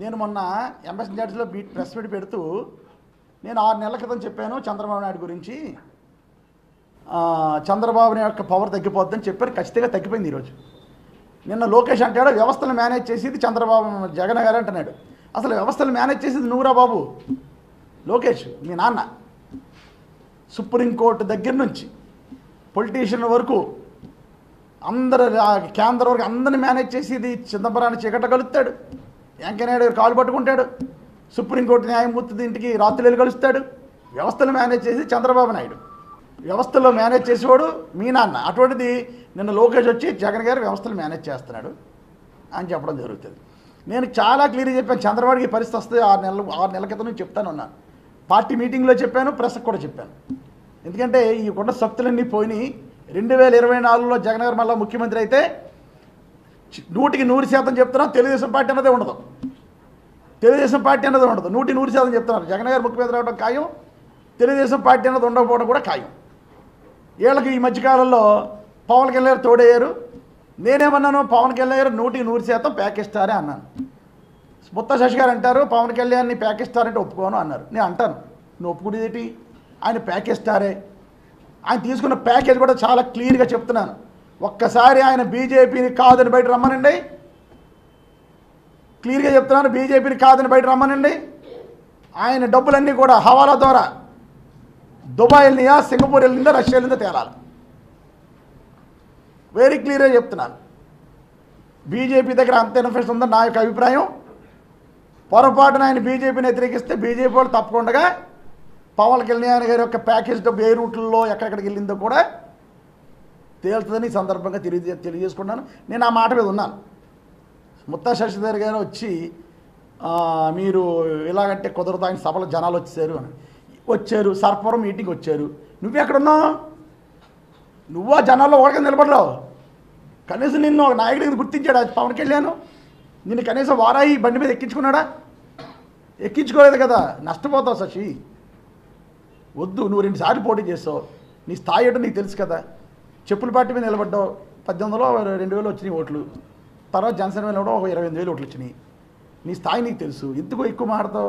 నేను మొన్న ఎంబసీ జాడ్స్లో బీ ప్రెస్ మీట్ పెడుతూ నేను ఆరు నెలల క్రితం చెప్పాను చంద్రబాబు నాయుడు గురించి ఆ, చంద్రబాబు నాయుడు యొక్క పవర్ తగ్గిపోద్దని చెప్పారు ఖచ్చితంగా తగ్గిపోయింది ఈరోజు నిన్న లోకేష్ అంటాడు వ్యవస్థలు మేనేజ్ చేసేది చంద్రబాబు జగన్ గారు అంటున్నాడు అసలు వ్యవస్థలు మేనేజ్ చేసేది నువ్వురా బాబు లోకేష్ మీ నాన్న సుప్రీంకోర్టు దగ్గర నుంచి పొలిటీషియన్ వరకు అందరు రా- కేంద్రం వరకు అందరిని మేనేజ్ చేసేది చిదంబరాన్ని చీకట కలుస్తాడు వెంకయ్యనాయుడు గారు కాలు పట్టుకుంటాడు సుప్రీంకోర్టు న్యాయమూర్తి ఇంటికి రాత్రులు కలుస్తాడు వ్యవస్థలు మేనేజ్ చేసి చంద్రబాబు నాయుడు వ్యవస్థలో మేనేజ్ చేసేవాడు మీ నాన్న అటువంటిది నిన్న లోకేష్ వచ్చి జగన్ గారు వ్యవస్థలు మేనేజ్ చేస్తున్నాడు అని చెప్పడం జరుగుతుంది నేను చాలా క్లియర్గా చెప్పాను చంద్రబాబుకి ఈ పరిస్థితి వస్తుంది ఆరు నెలలు ఆరు నెలల క్రితం నుంచి చెప్తాను ఉన్నాను పార్టీ మీటింగ్లో చెప్పాను ప్రెస్కి కూడా చెప్పాను ఎందుకంటే ఈ కొండ శక్తులన్నీ పోయినాయి రెండు వేల ఇరవై నాలుగులో జగన్ గారు మళ్ళీ ముఖ్యమంత్రి అయితే చి- నూటికి నూరు శాతం చెప్తున్నా తెలుగుదేశం పార్టీ అన్నదే ఉండదు తెలుగుదేశం పార్టీ అన్నది ఉండదు నూటి నూరు శాతం చెప్తున్నారు జగన్ గారు ముఖ్యమంత్రి అవడం ఖాయం తెలుగుదేశం పార్టీ అన్నది ఉండకపోవడం కూడా ఖాయం వీళ్ళకి ఈ మధ్యకాలంలో పవన్ కళ్యాణ్ తోడయ్యారు నేనేమన్నాను పవన్ కళ్యాణ్ నూటికి నూరు శాతం ప్యాకిస్తారే అన్నాను ముత్త శశి గారు అంటారు పవన్ కళ్యాణ్ని ప్యాకిస్తారంటే ఒప్పుకోను అన్నారు నేను అంటాను నువ్వు ఒప్పుకునేది ఆయన ప్యాకిస్తారే ఆయన తీసుకున్న ప్యాకేజ్ కూడా చాలా క్లియర్గా చెప్తున్నాను ఒక్కసారి ఆయన బీజేపీని కాదని బయట రమ్మనండి క్లియర్గా చెప్తున్నాను బీజేపీని కాదని బయట రమ్మనండి ఆయన డబ్బులన్నీ కూడా హవాలా ద్వారా దుబాయ్ వెళ్ళినా సింగపూర్ వెళ్ళిందా రష్యా వెళ్ళిందా తేలాలి వెరీ క్లియర్గా చెప్తున్నాను బీజేపీ దగ్గర అంత ఇన్ఫ్లుయెన్స్ ఉందని నా యొక్క అభిప్రాయం పొరపాటున ఆయన బీజేపీని వ్యతిరేకిస్తే బీజేపీ వాళ్ళు తప్పకుండా పవన్ కళ్యాణ్ గారి యొక్క ప్యాకేజ్ డబ్బు ఏ రూట్లలో ఎక్కడెక్కడికి వెళ్ళిందో కూడా తేలుతుందని ఈ సందర్భంగా తెలియజే తెలియజేసుకున్నాను నేను ఆ మాట మీద ఉన్నాను ముత్తా శశిధర్ గారు వచ్చి ఆ, మీరు ఇలాగంటే కుదరదు ఆయన సభలో జనాలు వచ్చారు అని వచ్చారు సర్పవరం మీటింగ్ వచ్చారు నువ్వు ఎక్కడున్నావు నువ్వు ఆ జనాల్లో ఓడక నిలబడరావు కనీసం నిన్ను ఒక నాయకుడిని గుర్తించాడు అది పవన్ కళ్యాణ్ నిన్ను కనీసం వారాయి బండి మీద ఎక్కించుకున్నాడా ఎక్కించుకోలేదు కదా నష్టపోతావు శశి వద్దు నువ్వు రెండు సార్లు పోటీ చేస్తావు నీ స్థాయి ఏంటో నీకు తెలుసు కదా చెప్పుల పార్టీ మీద నిలబడ్డావు పద్దెనిమిదిలో రెండు వేలు వచ్చినాయి ఓట్లు తర్వాత జనసేన మీద కూడా ఒక ఇరవై ఎనిమిది వేలు ఓట్లు వచ్చినాయి నీ స్థాయి నీకు తెలుసు ఎందుకు ఎక్కువ మాడతావు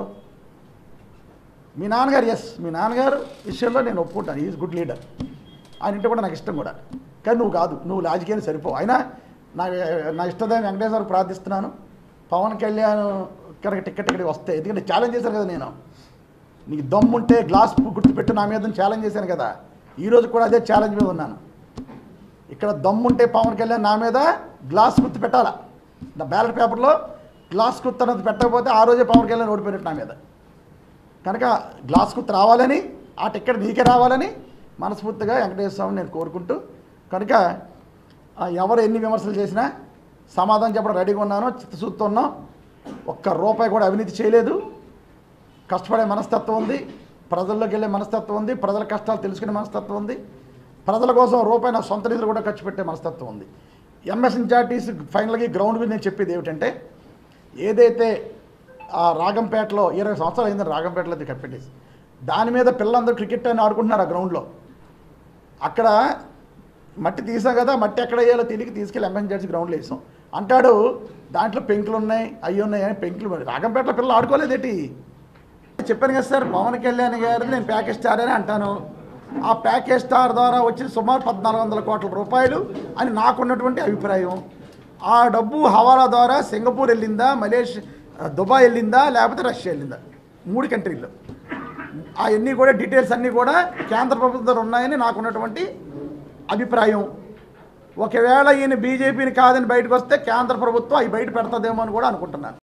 మీ నాన్నగారు ఎస్ మీ నాన్నగారు విషయంలో నేను ఒప్పుకుంటాను ఈజ్ గుడ్ లీడర్ ఆయన ఇంటి కూడా నాకు ఇష్టం కూడా కానీ నువ్వు కాదు నువ్వు రాజకీయాలు సరిపోవు అయినా నా నా ఇష్టదైన వెంకటేశ్వర ప్రార్థిస్తున్నాను పవన్ కళ్యాణ్ కనుక టికెట్ ఇక్కడికి వస్తే ఎందుకంటే ఛాలెంజ్ చేశాను కదా నేను నీకు దమ్ముంటే గ్లాస్ గుర్తుపెట్టు నా మీద ఛాలెంజ్ చేశాను కదా ఈరోజు కూడా అదే ఛాలెంజ్ మీద ఉన్నాను ఇక్కడ దమ్ముంటే పవన్ కళ్యాణ్ నా మీద గ్లాస్ గుర్తు పెట్టాలా నా బ్యాలెట్ పేపర్లో గ్లాస్ గుర్తు అన్నది పెట్టకపోతే ఆ రోజే పవన్ కళ్యాణ్ ఓడిపోయినట్టు నా మీద కనుక గ్లాస్ గుర్తు రావాలని ఆ టికెట్ నీకే రావాలని మనస్ఫూర్తిగా వెంకటేశ్వర స్వామిని నేను కోరుకుంటూ కనుక ఆ, ఎవరు ఎన్ని విమర్శలు చేసినా సమాధానం చెప్పడం రెడీగా ఉన్నాను చిత్తశుద్ధితో ఉన్నాం ఒక్క రూపాయి కూడా అవినీతి చేయలేదు కష్టపడే మనస్తత్వం ఉంది ప్రజల్లోకి వెళ్ళే మనస్తత్వం ఉంది ప్రజల కష్టాలు తెలుసుకునే మనస్తత్వం ఉంది ప్రజల కోసం రూపాయి నా సొంత నిధులు కూడా ఖర్చు పెట్టే మనస్తత్వం ఉంది ఎంఎస్ ఇన్ఛార్టీస్ ఫైనల్గా గ్రౌండ్ మీద నేను చెప్పేది ఏమిటంటే ఏదైతే ఆ రాగంపేటలో ఇరవై సంవత్సరాలు అయింది రాగంపేటలో అది కప్పెట్టేసి దాని మీద పిల్లలందరూ క్రికెట్ అని ఆడుకుంటున్నారు ఆ గ్రౌండ్లో అక్కడ మట్టి తీసాం కదా మట్టి ఎక్కడ వేయాలో తిరిగి తీసుకెళ్ళి ఎంఎస్ జడ్జి గ్రౌండ్లో వేసాం అంటాడు దాంట్లో పెంకులు ఉన్నాయి అవి ఉన్నాయి అని పెంకులు మరి రాగంపేటలో పిల్లలు ఆడుకోలేదేటి చెప్పాను కదా సార్ పవన్ కళ్యాణ్ గారిది నేను ప్యాకేజ్ స్టార్ అని అంటాను ఆ ప్యాకేజ్ స్టార్ ద్వారా వచ్చిన సుమారు పద్నాలుగు వందల కోట్ల రూపాయలు అని నాకున్నటువంటి అభిప్రాయం ఆ డబ్బు హవాలా ద్వారా సింగపూర్ వెళ్ళిందా మలేషియా దుబాయ్ వెళ్ళిందా లేకపోతే రష్యా వెళ్ళిందా మూడు కంట్రీల్లో అవన్నీ కూడా డీటెయిల్స్ అన్నీ కూడా కేంద్ర ప్రభుత్వం దగ్గర ఉన్నాయని నాకున్నటువంటి అభిప్రాయం ఒకవేళ ఈయన బీజేపీని కాదని బయటకు వస్తే కేంద్ర ప్రభుత్వం అవి బయట పెడతదేమో అని కూడా అనుకుంటున్నాను